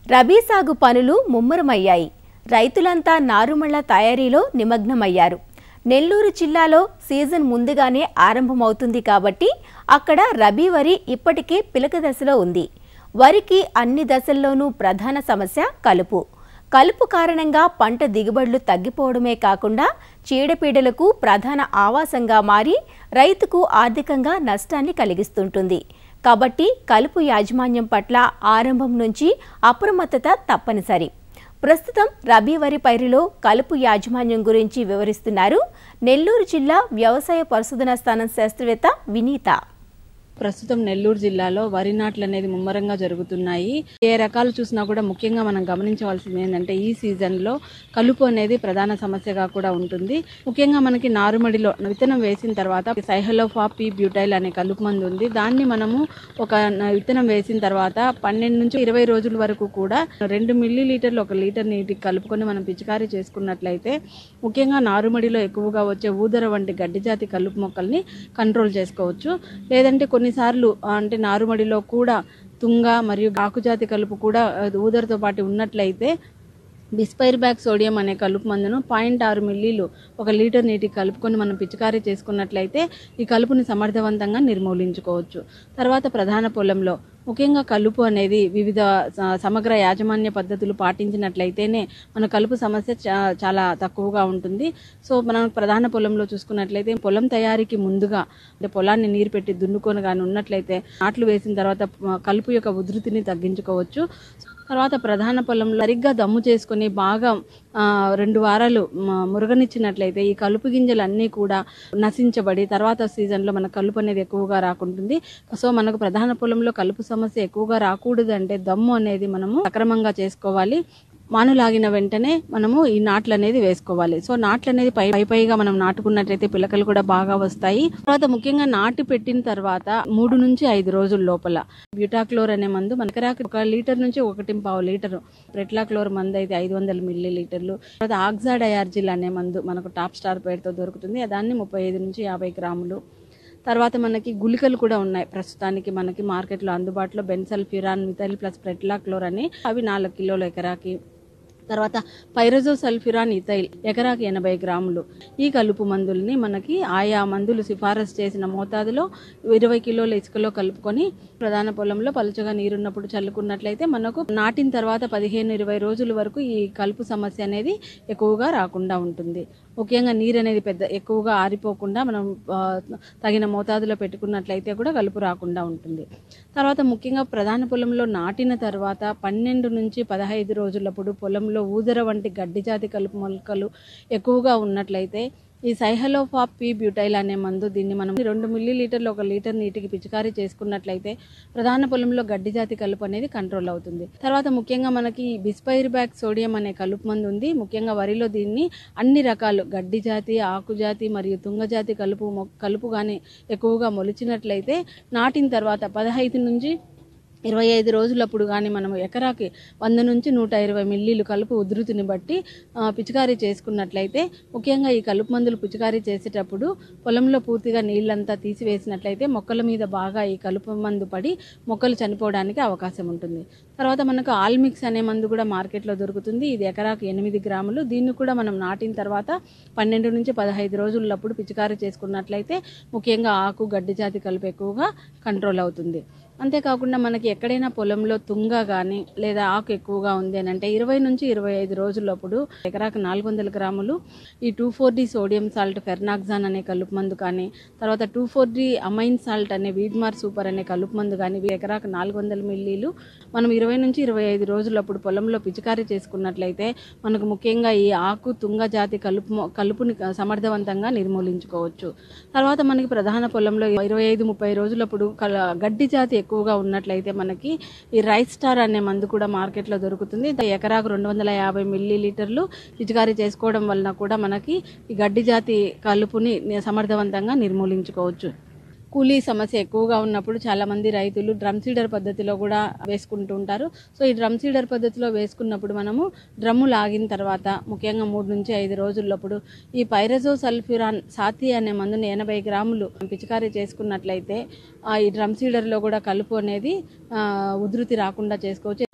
రబీ సాగు పనులు ముమ్మరమయ్యాయి రైతులంతా నారుమళ్ల తయారీలో నిమగ్నమయ్యారు నెల్లూరు జిల్లాలో సీజన్ ముందుగానే ఆరంభమవుతుంది కాబట్టి అక్కడ రబీ వరి ఇప్పటికే పిలక దశలో ఉంది వరికి అన్ని దశల్లోనూ ప్రధాన సమస్య కలుపు కలుపు కారణంగా పంట దిగుబడులు తగ్గిపోవడమే కాకుండా చీడపీడలకు ప్రధాన ఆవాసంగా మారి రైతుకు ఆర్థికంగా నష్టాన్ని కలిగిస్తుంటుంది కాబట్టి కలుపు యాజమాన్యం పట్ల ఆరంభం నుంచి అప్రమత్తత తప్పనిసరి ప్రస్తుతం రబీ వరి పైరులో కలుపు యాజమాన్యం గురించి వివరిస్తున్నారు నెల్లూరు జిల్లా వ్యవసాయ పరిశోధనా స్థానం శాస్త్రవేత్త వినీత ప్రస్తుతం నెల్లూరు జిల్లాలో వరి నాట్లు అనేది ముమ్మరంగా జరుగుతున్నాయి ఏ రకాలు చూసినా కూడా ముఖ్యంగా మనం గమనించవలసింది ఏంటంటే ఈ సీజన్లో కలుపు అనేది ప్రధాన సమస్యగా కూడా ఉంటుంది ముఖ్యంగా మనకి నారుమడిలో విత్తనం వేసిన తర్వాత సైహలోఫాపి బ్యూటైల్ అనే కలుపు మందు ఉంది దాన్ని మనము ఒక న- విత్తనం వేసిన తర్వాత పన్నెండు నుంచి ఇరవై రోజుల వరకు కూడా రెండు మిల్లీ లీటర్లు ఒక లీటర్ నీటికి కలుపుకొని మనం పిచికారీ చేసుకున్నట్లయితే ముఖ్యంగా నారుమడిలో ఎక్కువగా వచ్చే ఊదర వంటి గడ్డి జాతి కలుపు మొక్కల్ని కంట్రోల్ చేసుకోవచ్చు లేదంటే కొన్నిసార్లు ఆ, అంటే నారుమడిలో కూడా తుంగ మరియు ఆకుజాతి కలుపు కూడా ఆ, ఊదరతో పాటు ఉన్నట్లయితే బిస్పైర్ బ్యాక్ సోడియం అనే కలుపు మందును పాయింట్ ఆరు మిల్లీలు ఒక లీటర్ నీటికి కలుపుకొని మనం పిచికారీ చేసుకున్నట్లయితే ఈ కలుపుని సమర్థవంతంగా నిర్మూలించుకోవచ్చు తర్వాత ప్రధాన పొలంలో ముఖ్యంగా కలుపు అనేది వివిధ స- సమగ్ర యాజమాన్య పద్ధతులు పాటించినట్లయితేనే మన కలుపు సమస్య చా- చాలా తక్కువగా ఉంటుంది సో మనం ప్రధాన పొలంలో చూసుకున్నట్లయితే పొలం తయారీకి ముందుగా అంటే పొలాన్ని నీరు పెట్టి దున్నుకొని కానీ ఉన్నట్లయితే నాట్లు వేసిన తర్వాత ఆ, కలుపు యొక్క ఉధృతిని తగ్గించుకోవచ్చు తర్వాత ప్రధాన పొలంలో సరిగ్గా దమ్ము చేసుకొని బాగా ఆ, రెండు వారాలు మ- మురగనిచ్చినట్లయితే ఈ కలుపు గింజలు అన్నీ కూడా నశించబడి తర్వాత సీజన్లో మన కలుపు అనేది ఎక్కువగా రాకుంటుంది సో మనకు ప్రధాన పొలంలో కలుపు సమస్య ఎక్కువగా రాకూడదు అంటే దమ్ము అనేది మనము సక్రమంగా చేసుకోవాలి మానులాగిన వెంటనే మనము ఈ నాట్లు అనేది వేసుకోవాలి సో నాట్లు అనేది పై పై పైగా మనం నాటుకున్నట్లయితే పిలకలు కూడా బాగా వస్తాయి తర్వాత ముఖ్యంగా నాటి పెట్టిన తర్వాత మూడు నుంచి ఐదు రోజుల లోపల బ్యూటాక్లోర్ అనే మందు మన ఎకరాకి ఒక లీటర్ నుంచి ఒకటి పావు లీటరు ప్రెట్లాక్లోర్ మందు అయితే ఐదు వందల మిల్లీ లీటర్లు తర్వాత ఆక్సాడయార్జిల్ అనే మందు మనకు టాప్ స్టార్ పేరుతో దొరుకుతుంది దాన్ని ముప్పై ఐదు నుంచి యాభై గ్రాములు తర్వాత మనకి గుళికలు కూడా ఉన్నాయి ప్రస్తుతానికి మనకి మార్కెట్లో అందుబాటులో బెన్సల్ఫ్యూరాన్ మిథైల్ ప్లస్ ప్రెట్లాక్లోర్ అని అవి నాలుగు కిలోల ఎకరాకి తర్వాత పైరజో సల్ఫ్యూరాన్ ఇథైల్ ఎకరాకి ఎనభై గ్రాములు ఈ కలుపు మందుల్ని మనకి ఆయా మందులు సిఫారసు చేసిన మోతాదులో ఇరవై కిలోల ఇసుకలో కలుపుకొని ప్రధాన పొలంలో పలుచగా నీరున్నప్పుడు చల్లుకున్నట్లయితే మనకు నాటిన తర్వాత పదిహేను ఇరవై రోజుల వరకు ఈ కలుపు సమస్య అనేది ఎక్కువగా రాకుండా ఉంటుంది ముఖ్యంగా నీరు అనేది పెద్ద ఎక్కువగా ఆరిపోకుండా మనం ఆ, తగిన మోతాదులో పెట్టుకున్నట్లయితే కూడా కలుపు రాకుండా ఉంటుంది తర్వాత ముఖ్యంగా ప్రధాన పొలంలో నాటిన తర్వాత పన్నెండు నుంచి పదహైదు రోజులప్పుడు పొలంలో ఊదర వంటి గడ్డి జాతి కలుపు మొలకలు ఎక్కువగా ఉన్నట్లయితే ఈ సైహలోఫాప్ పీ బ్యూటైల్ అనే మందు దీన్ని మనం రెండు మిల్లీ లీటర్లు ఒక లీటర్ నీటికి పిచికారీ చేసుకున్నట్లయితే ప్రధాన పొలంలో గడ్డి జాతి కలుపు అనేది కంట్రోల్ అవుతుంది తర్వాత ముఖ్యంగా మనకి ఈ బిస్పైర్ బ్యాక్ సోడియం అనే కలుపు మందు ఉంది ముఖ్యంగా వరిలో దీన్ని అన్ని రకాలు గడ్డి జాతి ఆకు జాతి మరియు తుంగ జాతి కలుపు మొ- కలుపు కానీ ఎక్కువగా మొలిచినట్లయితే నాటిన తర్వాత పదహైదు నుంచి ఇరవై ఐదు రోజులప్పుడు కానీ మనం ఎకరాకి వంద నుంచి నూట ఇరవై మిల్లీలు కలుపు ఉధృతిని బట్టి ఆ, పిచికారీ చేసుకున్నట్లయితే ముఖ్యంగా ఈ కలుపు మందులు పిచికారీ చేసేటప్పుడు పొలంలో పూర్తిగా నీళ్ళంతా తీసివేసినట్లయితే మొక్కల మీద బాగా ఈ కలుపు మందు పడి మొక్కలు చనిపోవడానికి అవకాశం ఉంటుంది తర్వాత మనకు ఆల్మిక్స్ అనే మందు కూడా మార్కెట్లో దొరుకుతుంది ఇది ఎకరాకి ఎనిమిది గ్రాములు దీన్ని కూడా మనం నాటిన తర్వాత పన్నెండు నుంచి పదహైదు రోజులప్పుడు పిచికారీ చేసుకున్నట్లయితే ముఖ్యంగా ఆకు గడ్డి జాతి కలుపు ఎక్కువగా కంట్రోల్ అవుతుంది అంతేకాకుండా మనకి ఎక్కడైనా పొలంలో తుంగ కానీ లేదా ఆకు ఎక్కువగా ఉంది అని అంటే ఇరవై నుంచి ఇరవై ఐదు రోజులప్పుడు ఎకరాకు నాలుగు వందల గ్రాములు ఈ two four D sodium salt Fernoxone అనే కలుపు మందు కానీ తర్వాత two four D amine salt అనే వీడ్మార్ సూపర్ అనే కలుపు మందు కానీ ఇవి ఎకరాకు నాలుగు వందల మిల్లీలు మనం ఇరవై నుంచి ఇరవై ఐదు రోజులప్పుడు పొలంలో పిచికారీ చేసుకున్నట్లయితే మనకు ముఖ్యంగా ఈ ఆకు తుంగ జాతి కలుపు మొ- కలుపుని క- సమర్థవంతంగా నిర్మూలించుకోవచ్చు తర్వాత మనకి ప్రధాన పొలంలో ఇరవై ఐదు ముప్పై రోజులప్పుడు కల గడ్డి జాతి ఎక్కువగా ఉన్నట్లయితే మనకి ఈ రైస్ స్టార్ అనే మందు కూడా మార్కెట్లో దొరుకుతుంది ఇది ఎకరాకు రెండు వందల యాభై మిల్లీ లీటర్లు పిచికారీ చేసుకోవడం వలన కూడా మనకి ఈ గడ్డి జాతి కలుపుని సమర్థవంతంగా నిర్మూలించుకోవచ్చు కూలీ సమస్య ఎక్కువగా ఉన్నప్పుడు చాలా మంది రైతులు డ్రమ్ సీడర్ పద్ధతిలో కూడా వేసుకుంటూ ఉంటారు సో ఈ డ్రమ్ సీడర్ పద్ధతిలో వేసుకున్నప్పుడు మనము డ్రమ్ము లాగిన తర్వాత ముఖ్యంగా మూడు నుంచి ఐదు రోజులప్పుడు ఈ పైరజో సల్ఫ్యూరాన్ సాతి అనే మందుని ఎనభై గ్రాములు పిచికారీ చేసుకున్నట్లయితే ఆ ఈ డ్రమ్ సీడర్లో కూడా కలుపు అనేది ఆ, ఉధృతి రాకుండా చేసుకోవచ్చు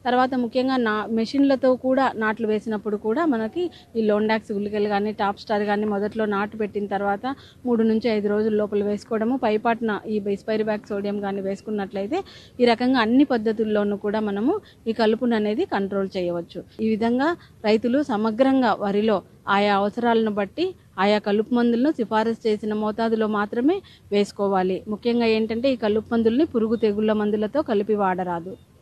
తర్వాత ముఖ్యంగా నా మెషిన్లతో కూడా నాట్లు వేసినప్పుడు కూడా మనకి ఈ లోండాక్స్ గుళికలు కానీ టాప్ స్టార్ కానీ మొదట్లో నాటు పెట్టిన తర్వాత మూడు నుంచి ఐదు రోజుల లోపల వేసుకోవడము పైపాటున ఈ బైస్పైరి బ్యాక్ సోడియం కానీ వేసుకున్నట్లయితే ఈ రకంగా అన్ని పద్ధతుల్లోనూ కూడా మనము ఈ కలుపును అనేది కంట్రోల్ చేయవచ్చు ఈ విధంగా రైతులు సమగ్రంగా వరిలో ఆయా అవసరాలను బట్టి ఆయా కలుపు మందులను సిఫారసు చేసిన మోతాదులో మాత్రమే వేసుకోవాలి ముఖ్యంగా ఏంటంటే ఈ కలుపు మందుల్ని పురుగు తెగుళ్ళ మందులతో కలిపి వాడరాదు